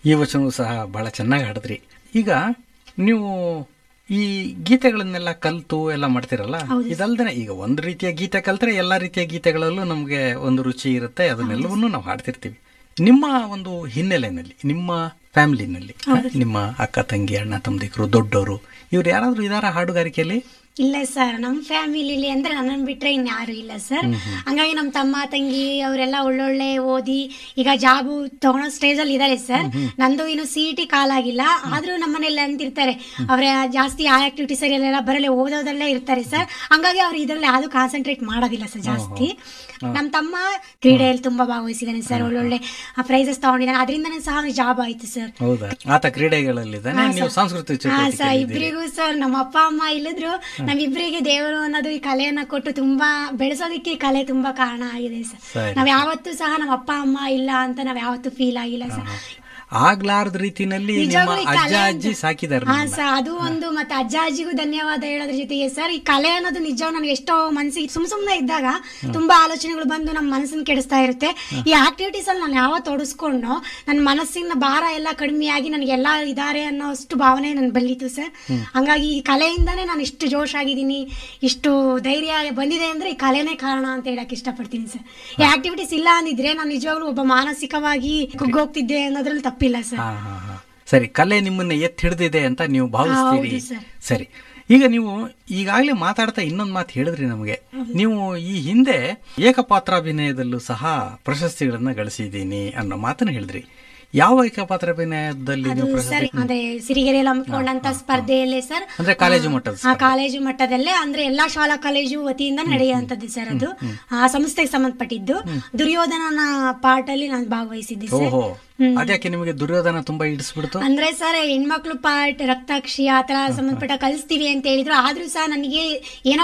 ಈ ವಚನವೂ ಸಹ ಬಹಳ ಚೆನ್ನಾಗಿ ಹಾಡಿದ್ರಿ ಈಗ ನೀವು ಈ ಗೀತೆಗಳನ್ನೆಲ್ಲ ಕಲ್ತು ಎಲ್ಲ ಮಾಡ್ತಿರಲ್ಲ ಇದಲ್ದೇನೆ ಈಗ ಒಂದು ರೀತಿಯ ಗೀತೆ ಕಲ್ತ್ರೆ ಎಲ್ಲಾ ರೀತಿಯ ಗೀತೆಗಳಲ್ಲೂ ನಮಗೆ ಒಂದು ರುಚಿ ಇರುತ್ತೆ ಅದನ್ನೆಲ್ಲವನ್ನೂ ನಾವು ಹಾಡ್ತಿರ್ತೀವಿ ನಿಮ್ಮ ಒಂದು ಹಿನ್ನೆಲೆಯಲ್ಲಿ ನಿಮ್ಮ ಫ್ಯಾಮಿಲಿನಲ್ಲಿ ನಿಮ್ಮ ಅಕ್ಕ ತಂಗಿ ಅಣ್ಣ ತಮ್ಮದಿಕರು ದೊಡ್ಡವರು ಇವ್ರು ಯಾರಾದ್ರೂ ಇದಾರ ಹಾಡುಗಾರಿಕೆಯಲ್ಲಿ ಇಲ್ಲ ಸರ್ ನಮ್ಮ ಫ್ಯಾಮಿಲಿಲಿ ಅಂದ್ರೆ ನನ್ನನ್ನು ಬಿಟ್ರೆ ಇನ್ಯಾರು ಇಲ್ಲ ಸರ್ ಹಂಗಾಗಿ ನಮ್ಮ ತಮ್ಮ ತಂಗಿ ಅವರೆಲ್ಲ ಒಳ್ಳೊಳ್ಳೆ ಓದಿ ಈಗ ಜಾಬು ತಗೊಳೋ ಸ್ಟೇಜ್ ಅಲ್ಲಿ ಇದಾರೆ ಸರ್ ನಂದು ಇನ್ನು ಸಿ ಟಿ ಕಾಲಾಗಿಲ್ಲ ಆದ್ರೂ ನಮ್ಮನೇಲಿ ಅಂತಿರ್ತಾರೆ ಅವ್ರ ಜಾಸ್ತಿ ಆ ಆಕ್ಟಿವಿಟೀಸ್ ಎಲ್ಲ ಬರಲ್ಲ ಓದೋದಲ್ಲೇ ಇರ್ತಾರೆ ಸರ್ ಹಂಗಾಗಿ ಅವ್ರು ಇದ್ರಲ್ಲಿ ಯಾವ್ದು ಕಾನ್ಸಂಟ್ರೇಟ್ ಮಾಡೋದಿಲ್ಲ ಸರ್ ಜಾಸ್ತಿ ನಮ್ಮ ತಮ್ಮ ಕ್ರೀಡೆಯಲ್ಲಿ ತುಂಬಾ ಭಾಗವಹಿಸಿದ್ದಾನೆ ಸರ್ ಒಳ್ಳೊಳ್ಳೆ ಪ್ರೈಸಸ್ ತಗೊಂಡಿದ್ದಾನೆ ಅದರಿಂದನೇ ಸಹ ಅವ್ನಿಗೆ ಜಾಬ್ ಆಯ್ತು ಸರ್ ಹೌದಾ ಆತ ಕ್ರೀಡೆಗಳಲ್ಲಿದ್ದಾನೆ ನೀವು ಸಾಂಸ್ಕೃತಿಕ ಹಾ ಸರ್ ಚಟುವಟಿಕೆಯಲ್ಲಿ ಇದ್ದೀರಿ. ಇಬ್ಬರಿಗೂ ಸರ್ ನಮ್ಮ ಅಪ್ಪ ಅಮ್ಮ ಇಲ್ಲಿದ್ರು ನಮ್ಮಿಬ್ಬರಿಗೆ ದೇವರು ಅನ್ನೋದು ಈ ಕಲೆಯನ್ನ ಕೊಟ್ಟು ತುಂಬಾ ಬೆಳೆಸೋದಕ್ಕೆ ಈ ಕಲೆ ತುಂಬಾ ಕಾರಣ ಆಗಿದೆ ಸರ್ ಸರಿ. ನಾವ್ ಯಾವತ್ತೂ ಸಹ ನಮ್ಮ ಅಪ್ಪ ಅಮ್ಮ ಇಲ್ಲ ಅಂತ ನಾವ್ ಯಾವತ್ತೂ ಫೀಲ್ ಆಗಿಲ್ಲ ಸರ್ ಆಗ್ಲಾರ್ದ ರೀತಿನಲ್ಲಿ ನಿಮ್ಮ ನಿಜವಾಗ್ಲೂ ಈ ಅಜ್ಜ ಕಲೆ ಅಜ್ಜಿ ಸಾಕಿದಾರೆ ಹಾ ಸರ್ ಅದು ಒಂದು ಮತ್ತೆ ಅಜ್ಜ ಅಜ್ಜಿಗೂ ಧನ್ಯವಾದ ಹೇಳೋದ್ರ ಜೊತೆಗೆ ಸರ್ ಈ ಕಲೆ ಅನ್ನೋದು ನಿಜ ನನಗೆ ಎಷ್ಟೋ ಮನಸ್ಸಿಗೆ ಸುಮ್ ಸುಮ್ನೆ ಇದ್ದಾಗ ತುಂಬಾ ಆಲೋಚನೆಗಳು ಬಂದು ನಮ್ಮ ಮನಸ್ಸನ್ನ ಕೆಡಿಸ್ತಾ ಇರುತ್ತೆ ಈ ಆಕ್ಟಿವಿಟೀಸ್ ಅಲ್ಲಿ ನಾನು ಯಾವ ತೊಡಸ್ಕೊಂಡು ನನ್ನ ಮನಸ್ಸಿನ ಭಾರ ಎಲ್ಲ ಕಡಿಮೆಯಾಗಿ ನನಗೆ ಎಲ್ಲ ಇದಾರೆ ಅನ್ನೋ ಅಷ್ಟು ಭಾವನೆ ನನ್ ಬೆಳೀತು ಸರ್ ಹಂಗಾಗಿ ಈ ಕಲೆಯಿಂದಾನೇ ನಾನು ಇಷ್ಟು ಜೋಶ್ ಆಗಿದ್ದೀನಿ ಇಷ್ಟು ಧೈರ್ಯ ಬಂದಿದೆ ಅಂದ್ರೆ ಈ ಕಲೆನೇ ಕಾರಣ ಅಂತ ಹೇಳಕ್ ಇಷ್ಟಪಡ್ತೀನಿ ಸರ್ ಈ ಆಕ್ಟಿವಿಟೀಸ್ ಇಲ್ಲ ಅಂದಿದ್ರೆ ನಾನು ನಿಜವಾಗ್ಲೂ ಒಬ್ಬ ಮಾನಸಿಕವಾಗಿ ಕುಗ್ಗೋಗ್ತಿದ್ದೆ ಅನ್ನೋದ್ರಲ್ಲಿ ತಪ್ಪಿಲ್ಲ ಸರ್ ಹಾ ಹಾ ಹಾ ಸರಿ ಕಲೆ ನಿಮ್ಮನ್ನ ಎತ್ತಿ ಹಿಡಿದಿದೆ ಅಂತ ನೀವು ಭಾವಿಸ್ತೀರಿ ಹೌದು ಸರ್. ಸರಿ ಈಗ ನೀವು ಈಗಾಗಲೇ ಮಾತಾಡ್ತಾ ಇನ್ನೊಂದು ಮಾತು ಹೇಳಿದ್ರಿ ನಮಗೆ ನೀವು ಈ ಹಿಂದೆ ಏಕಪಾತ್ರಾಭಿನಯದಲ್ಲೂ ಸಹ ಪ್ರಶಸ್ತಿಗಳನ್ನ ಗಳಿಸಿದ್ದೀನಿ ಅನ್ನೋ ಮಾತನ್ನ ಹೇಳಿದ್ರಿ ಯಾವ ಏಕಪಾತ್ರಾಭಿನಯದಲ್ಲಿ ಅದು ನೀವು ಸರ್ ಪ್ರಶಸ್ತಿ ಅದೇ ಸಿರಿಗೆರೆಯಲ್ಲಿ ಹಮ್ಮಿಕೊಂಡಂತ ಸ್ಪರ್ಧೆಯಲ್ಲೇ ಸರ್ ಅಂದ್ರೆ ಕಾಲೇಜು ಮಟ್ಟದ ಆ ಕಾಲೇಜು ಮಟ್ಟದಲ್ಲೇ ಅಂದ್ರೆ ಎಲ್ಲಾ ಶಾಲಾ ಕಾಲೇಜು ವತಿಯಿಂದ ನಡೆಯುವಂತದ್ದು ಸರ್ ಅದು ಆ ಸಂಸ್ಥೆಗೆ ಸಂಬಂಧಪಟ್ಟಿದ್ದು ದುರ್ಯೋಧನನ ಪಾರ್ಟ್ ಅಲ್ಲಿ ನಾನು ಭಾಗವಹಿಸಿದ್ದೆ ಸರ್ ಓಹೋ ಅದ್ಯಾಕೆ ನಿಮಗೆ ದುರ್ಯೋಧನ ತುಂಬಾ ಇಡಿಸ್ಬಿಡ್ತು ಅಂದ್ರೆ ಸರ್ ಹೆಣ್ಮಕ್ಳು ಪಾರ್ಟ್ ರಕ್ತಾಕ್ಷಿ ಆತರ ಸಂಬಂಧಪಟ್ಟ ಕಲಿಸ್ತೀವಿ ಅಂತ ಹೇಳಿದ್ರು ಆದ್ರೂ ಸಹ ನನಗೆ ಏನೋ